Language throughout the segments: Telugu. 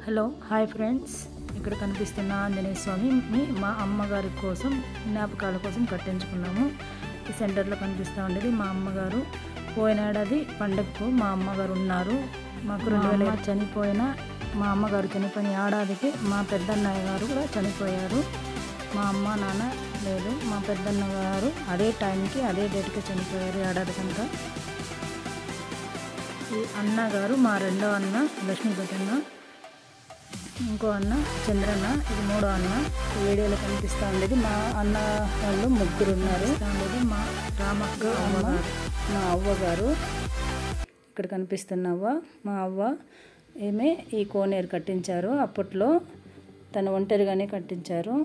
హలో హాయ్ ఫ్రెండ్స్ ఇక్కడ కనిపిస్తున్న ఆంజనేయ స్వామిని మా అమ్మగారి కోసం జ్ఞాపకాల కోసం కట్టించుకున్నాము ఈ సెంటర్లో కనిపిస్తూ ఉండేది మా అమ్మగారు పోయిన ఏడాది పండగకు మా అమ్మగారు ఉన్నారు మాకు రెండు వేల చనిపోయిన మా అమ్మగారు చనిపోయిన ఏడాదికి మా పెద్దన్నయ్య గారు కూడా చనిపోయారు మా అమ్మ నాన్న లేదు మా పెద్దన్న గారు అదే టైంకి అదే డేట్కి చనిపోయారు ఏడాది కనుక ఈ అన్న గారు మా రెండో అన్న లక్ష్మీపతి అన్న ఇంకో అన్న చంద్రన్న ఇది మూడో అన్న ఈ వీడియోలో కనిపిస్తూ ఉండేది మా అన్న వాళ్ళు ముగ్గురు ఉన్నారు ఉండేది మా రామక్క అమ్మ మా అవ్వ గారు ఇక్కడ కనిపిస్తున్న అవ్వ మా అవ్వ ఏమే ఈ కోనేరు కట్టించారు అప్పట్లో తను ఒంటరిగానే కట్టించారు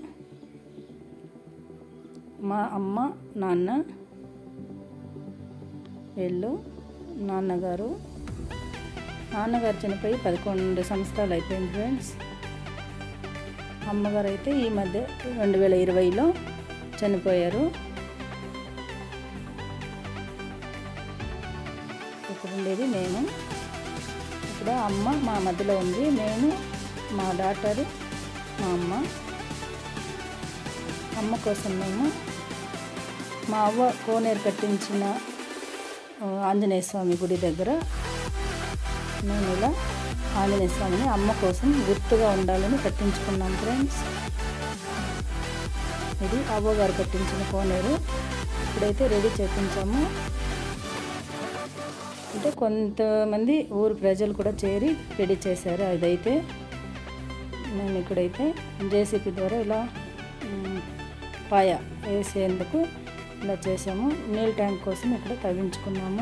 మా అమ్మ నాన్న వీళ్ళు నాన్నగారు నాన్నగారు చనిపోయి పదకొండు సంవత్సరాలు అయిపోయింది ఫ్రెండ్స్ అమ్మగారు అయితే ఈ మధ్య రెండు వేల ఇరవైలో చనిపోయారు ఇక్కడ ఉండేది నేను ఇక్కడ అమ్మ మా మధ్యలో ఉంది నేను మా డాటర్ మా అమ్మ అమ్మ కోసం మేము మా అవ్వ కోనేరు కట్టించిన ఆ, ఆంజనేయ స్వామి గుడి దగ్గర మేము ఇలా ఆంజనేయ స్వామిని అమ్మ కోసం గుర్తుగా ఉండాలని కట్టించుకున్నాం ఫ్రెండ్స్ ఇది అవ్వగారు కట్టించిన కోనేరు ఇప్పుడైతే రెడీ చేపించాము అంటే కొంతమంది ఊరు ప్రజలు కూడా చేరి రెడీ చేశారు అదైతే మేము ఇక్కడైతే జేసీపీ ద్వారా ఇలా ఉమ్, పాయ వేసేందుకు ఇలా చేసాము నీళ్ళ ట్యాంక్ కోసం ఇక్కడ తవ్వించుకున్నాము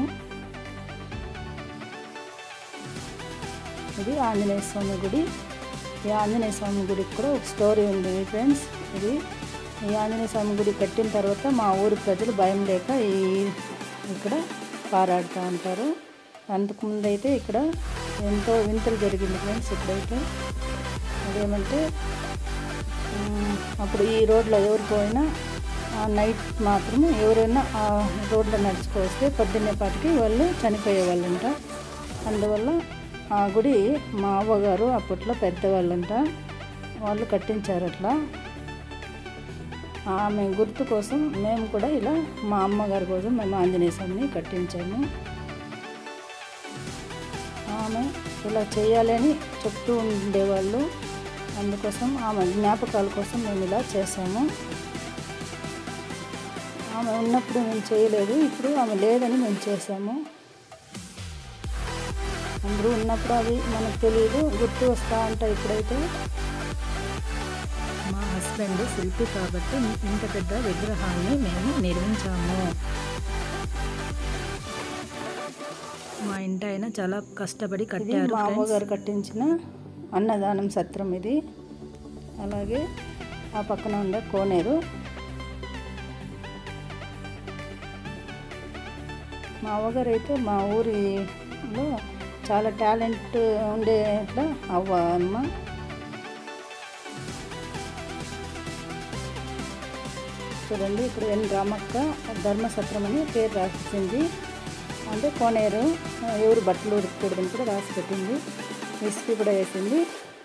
ఇది ఆంజనేయ స్వామి గుడి ఈ ఆంజనేయ స్వామి గుడికి కూడా ఒక స్టోరీ ఉంది ఫ్రెండ్స్ ఇది ఈ ఆంజనేయ స్వామి గుడి కట్టిన తర్వాత మా ఊరి ప్రజలు భయం లేక ఈ ఇక్కడ పారాడుతూ ఉంటారు అంతకుముందు అయితే ఇక్కడ ఎంతో వింతలు జరిగింది ఫ్రెండ్స్ ఇప్పుడైతే అదేమంటే ఉమ్, అప్పుడు ఈ రోడ్లో ఎవరు పోయినా ఆ నైట్ మాత్రం ఎవరైనా ఆ రోడ్లో నడుచుకొస్తే పొద్దున్నే పాటికి వాళ్ళు చనిపోయే వాళ్ళంట అందువల్ల ఆ గుడి మా అవ్వగారు అప్పట్లో పెద్దవాళ్ళంట వాళ్ళు కట్టించారు అట్లా ఆమె గుర్తు కోసం మేము కూడా ఇలా మా అమ్మగారి కోసం మేము ఆంజనేయ స్వామిని కట్టించాము ఆమె ఇలా చేయాలని చెప్తూ ఉండేవాళ్ళు అందుకోసం ఆమె జ్ఞాపకాల కోసం మేము ఇలా చేసాము ఆమె ఉన్నప్పుడు మేము చేయలేదు ఇప్పుడు ఆమె లేదని మేము చేసాము అందరూ ఉన్నప్పుడు అవి మనకు తెలియదు గుర్తు వస్తూ ఉంటాయి ఇప్పుడైతే మా హస్బెండ్ శిల్పి కాబట్టి ఇంత పెద్ద విగ్రహాన్ని మేము నిర్మించాము మా ఇంటి ఆయన చాలా కష్టపడి కట్టారు మా అమ్మగారు కట్టించిన అన్నదానం సత్రం ఇది అలాగే ఆ పక్కన ఉండే కోనేరు మా అవ్వగారు అయితే మా ఊరిలో చాలా టాలెంట్ ఉండేట్లా అవ్వ అమ్మ చూడండి ఇక్కడ ఎన్ రామక్క ధర్మసత్రం అని పేరు రాసింది అంటే కోనేరు ఎవరు బట్టలు ఉడకకూడదని కూడా రాసి పెట్టింది రెసిపీ కూడా వేసింది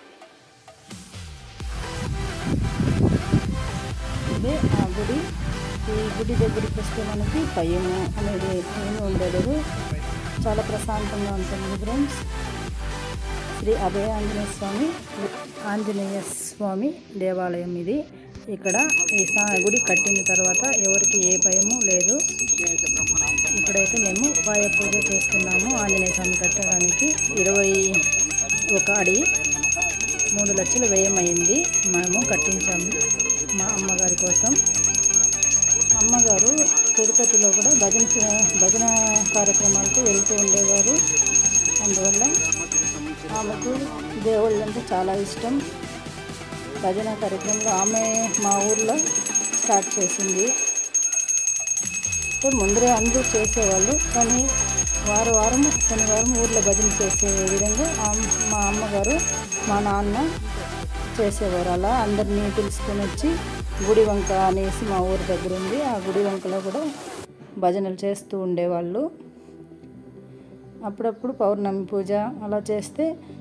ఇదే ఆ గుడి ఈ గుడి దగ్గరికి వస్తే మనకి భయము అనేది ఏమీ ఉండదు చాలా ప్రశాంతంగా ఉంటుంది ఫ్రెండ్స్ శ్రీ అభయ ఆంజనేయ స్వామి ఆంజనేయ స్వామి దేవాలయం ఇది ఇక్కడ ఈ సా- గుడి కట్టిన తర్వాత ఎవరికి ఏ భయము లేదు ఇక్కడైతే మేము పాయ పూజ చేస్తున్నాము ఆంజనేయ స్వామి కట్టడానికి ఇరవై ఒక అడి మూడు లక్షలు వ్యయమైంది మేము కట్టించాము మా అమ్మగారి కోసం అమ్మగారు తిరుపతిలో కూడా భజన చే- భజన కార్యక్రమాలకు వెళ్తూ ఉండేవారు అందువల్ల ఆమెకు దేవుళ్ళు అంటే చాలా ఇష్టం భజన కార్యక్రమంలో ఆమె మా ఊర్లో స్టార్ట్ చేసింది అంటే ముందరే అందరూ చేసేవాళ్ళు కానీ వారం వారం శనివారం ఊర్లో భజన చేసే విధంగా ఆమ్- మా అమ్మగారు మా నాన్న చేసేవారు అలా అందరినీ పిలుచుకొని వచ్చి గుడి వంక అనేసి మా ఊరి దగ్గర ఉంది ఆ గుడి వంకలో కూడా భజనలు చేస్తూ ఉండేవాళ్ళు అప్పుడప్పుడు పౌర్ణమి పూజ అలా చేస్తే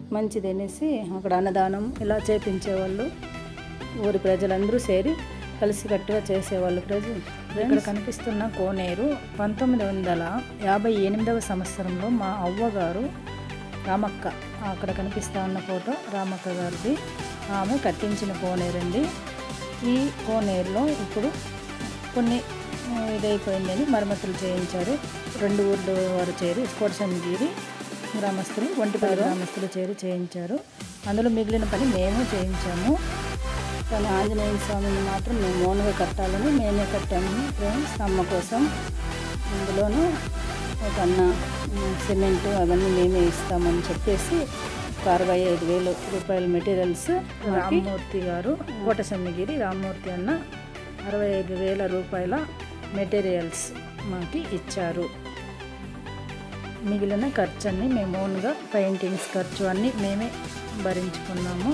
మంచిది అనేసి అక్కడ అన్నదానం ఇలా చేపించేవాళ్ళు ఊరి ప్రజలందరూ చేరి కలిసికట్టుగా చేసేవాళ్ళు ప్రజలు ఇక్కడ కనిపిస్తున్న కోనేరు పంతొమ్మిది వందల యాభై ఎనిమిదవ సంవత్సరంలో మా అవ్వగారు రామక్క అక్కడ కనిపిస్తా ఉన్న ఫోటో రామక్క గారిది ఆమె కట్టించిన కోనేరండి ఈ కోనేరులో ఇప్పుడు కొన్ని ఆ, ఇదైపోయిందని మరమ్మతులు చేయించారు రెండు ఊర్లు వారు చేరి కోటసంగిరి గ్రామస్తులు ఒంటిపల్లి గ్రామస్తులు చేరి చేయించారు అందులో మిగిలిన పని మేము చేయించాము కానీ ఆంజనేయ స్వామిని మాత్రం మేము ఓన్గా కట్టాలని మేమే కట్టాము ఫ్రెండ్స్ అమ్మ కోసం అందులోనూ ఒక అన్న ఉమ్, సిమెంట్ అవన్నీ మేమే ఇస్తామని చెప్పేసి ఒక అరవై ఐదు వేలు రూపాయల మెటీరియల్స్ రామ్మూర్తి గారు కోటసమ్మిగిరి రామ్మూర్తి అన్న అరవై ఐదు వేల రూపాయల మెటీరియల్స్ మాకి ఇచ్చారు మిగిలిన ఖర్చు అన్ని మేము ఓన్గా పెయింటింగ్స్ ఖర్చు అన్నీ మేమే భరించుకున్నాము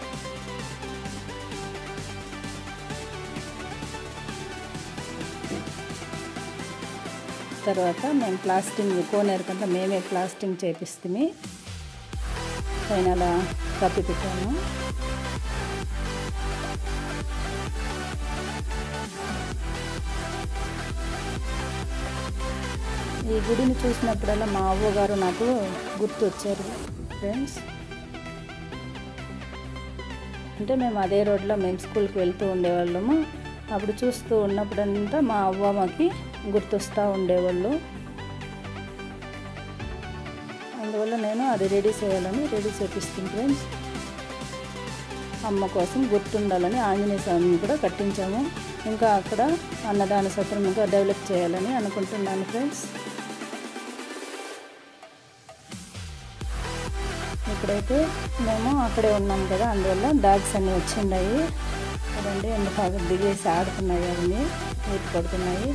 తర్వాత మేము ప్లాస్టింగ్ కోనేరు కంటే మేమే ప్లాస్టింగ్ చేపిస్తుంది పైన అలా కప్పి పెట్టాము ఈ గుడిని చూసినప్పుడల్లా మా అవ్వగారు నాకు గుర్తు వచ్చారు ఫ్రెండ్స్ అంటే మేము అదే రోడ్లో మేము స్కూల్కి వెళ్తూ ఉండేవాళ్ళము అప్పుడు చూస్తూ ఉన్నప్పుడంతా మా అవ్వ మాకి గుర్తొస్తూ ఉండేవాళ్ళు అందువల్ల నేను అది రెడీ చేయాలని రెడీ చేపిస్తుంది ఫ్రెండ్స్ అమ్మ కోసం గుర్తుండాలని ఆంజనేయ స్వామిని కూడా కట్టించాము ఇంకా అక్కడ అన్నదాన సత్రం ఇంకా డెవలప్ చేయాలని అనుకుంటున్నాను ఫ్రెండ్స్ ఇప్పుడైతే మేము అక్కడే ఉన్నాం కదా అందువల్ల డాగ్స్ అన్నీ వచ్చిండాయి కదండి ఎంత బాగా దిగేసి ఆడుతున్నాయి అవన్నీ నీటి పడుతున్నాయి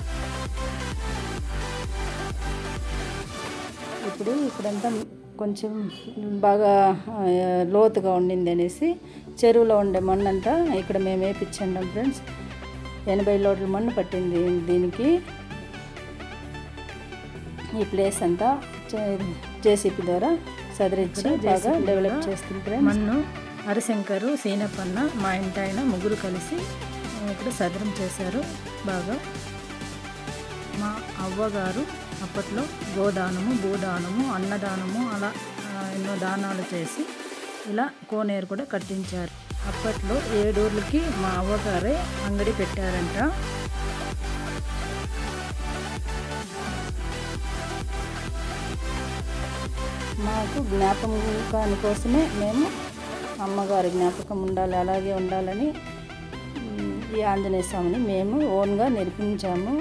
ఇప్పుడు ఇక్కడంతా కొంచెం బాగా ఆ, లోతుగా ఉండింది అనేసి చెరువులో ఉండే మన్ను అంతా ఇక్కడ మేము వేపించండాం ఫ్రెండ్స్ ఎనభై లోడ్ల మన్ను పట్టింది దీనికి ఈ ప్లేస్ అంతా జేసీపీ ద్వారా సదరించి బాగా డెవలప్ చేస్తుంది ఫ్రెండ్స్ మన్ను హరిశంకరు సీనప్పన్న మా ఇంటి ఆయన ముగ్గురు కలిసి ఇక్కడ సదరం చేశారు బాగా మా అవ్వగారు అప్పట్లో గోదానము భూదానము అన్నదానము అలా ఆ, ఎన్నో దానాలు చేసి ఇలా కోనేరు కూడా కట్టించారు అప్పట్లో ఏడూర్లకి మా అవ్వగారే అంగడి పెట్టారంట మాకు జ్ఞాపకాని కోసమే మేము అమ్మగారి జ్ఞాపకం ఉండాలి అలాగే ఉండాలని ఉమ్, ఈ ఆంజనేయ స్వామిని మేము ఓన్గా నిర్మించాము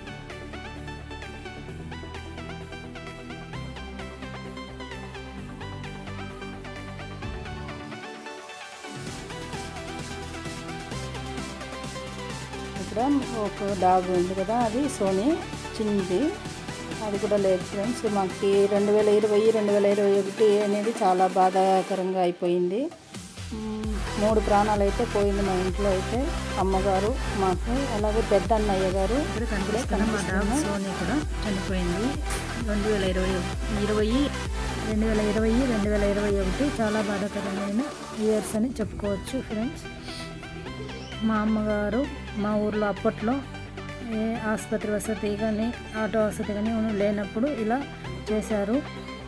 ఇక్కడ ఒక డాగ్ ఉంది కదా అది సోనీ చిన్నది అది కూడా లేదు ఫ్రెండ్స్ మాకు రెండు వేల ఇరవై రెండు వేల ఇరవై ఒకటి అనేది చాలా బాధాకరంగా అయిపోయింది మ్మ్, మూడు ప్రాణాలు అయితే పోయింది మా ఇంట్లో అయితే అమ్మగారు మాకు అలాగే పెద్ద అన్నయ్య గారు ఇక్కడ కనిపిస్తున్న మా డాగ్ సోనీ కూడా చనిపోయింది రెండు వేల ఇరవై ఇరవై రెండు వేల ఇరవై రెండు వేల ఇరవై ఒకటి చాలా బాధాకరమైన ఇయర్స్ అని చెప్పుకోవచ్చు ఫ్రెండ్స్ మా అమ్మగారు మా ఊర్లో అప్పట్లో ఏ ఆసుపత్రి వసతి కానీ ఆటో వసతి కానీ లేనప్పుడు ఇలా చేశారు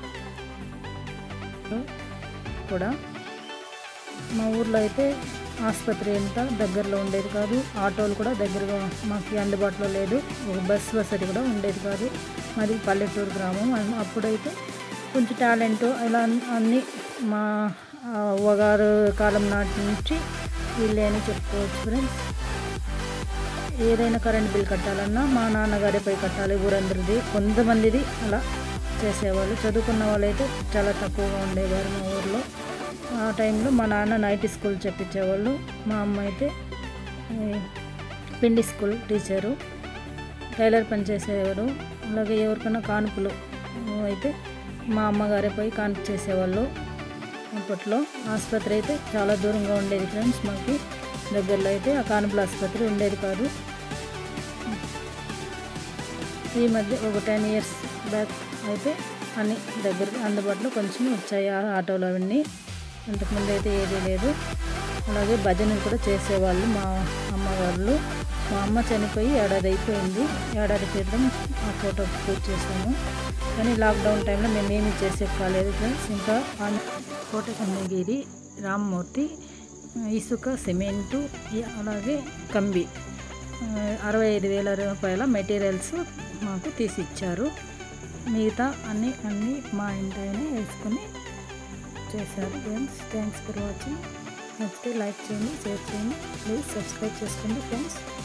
కూడా మా ఊర్లో అయితే ఆసుపత్రి ఎంత దగ్గరలో ఉండేది కాదు ఆటోలు కూడా దగ్గరగా మాకు అందుబాటులో లేదు ఒక బస్ వసతి కూడా ఉండేది కాదు మాది పల్లెటూరు గ్రామం అన్- అప్పుడైతే కొంచెం టాలెంట్ ఇలా అన్- అన్నీ మా అవ్వగారు కాలం నాటి నుంచి వీళ్ళే అని చెప్పుకోవచ్చు ఫ్రెండ్స్ ఏదైనా కరెంట్ బిల్ కట్టాలన్నా మా నాన్నగారే పై కట్టాలి ఊరందరిది కొంతమందిది అలా చేసేవాళ్ళు చదువుకున్న వాళ్ళైతే చాలా తక్కువగా ఉండేవారు మా ఊర్లో ఆ టైంలో మా నాన్న నైట్ స్కూల్ చెప్పించేవాళ్ళు మా అమ్మ అయితే ఈ, పిండి స్కూల్ టీచరు టైలర్ పని చేసేవారు అలాగే ఎవరికైనా కానుపులు అయితే మా అమ్మగారే పోయి కానుపు చేసేవాళ్ళు అప్పట్లో ఆసుపత్రి అయితే చాలా దూరంగా ఉండేది ఫ్రెండ్స్ మాకు దగ్గరలో అయితే ఆ కానుపుల ఆసుపత్రి ఉండేది కాదు ఈ మధ్య ఒక టెన్ ఇయర్స్ బ్యాక్ అయితే అన్ని దగ్గర అందుబాటులో కొంచెం వచ్చాయి ఆ ఆటోలు అవన్నీ అంతకుముందు అయితే ఏదీ లేదు అలాగే భజనలు కూడా చేసేవాళ్ళు మా అమ్మ వాళ్ళు మా అమ్మ చనిపోయి ఏడాది అయిపోయింది ఏడాది క్రితం ఆ ఫోటో పూజ చేసాము కానీ లాక్డౌన్ టైంలో మేము ఏమీ చేసే కాలేదు ఫ్రెండ్స్ ఇంకా ఆమె కోట కన్నగిరి రామ్మూర్తి ఇసుక సిమెంటు ఈ- అలాగే కంబి ఆ, అరవై ఐదు వేల రూపాయల మెటీరియల్స్ మాకు తీసి ఇచ్చారు మిగతా అన్ని అన్నీ మా ఇంటి ఆయన వేసుకొని చేశారు ఫ్రెండ్స్ థ్యాంక్స్ ఫర్ వాచింగ్ నచ్చితే లైక్ చేయండి షేర్ చేయండి ప్లీజ్ సబ్స్క్రైబ్ చేసుకోండి ఫ్రెండ్స్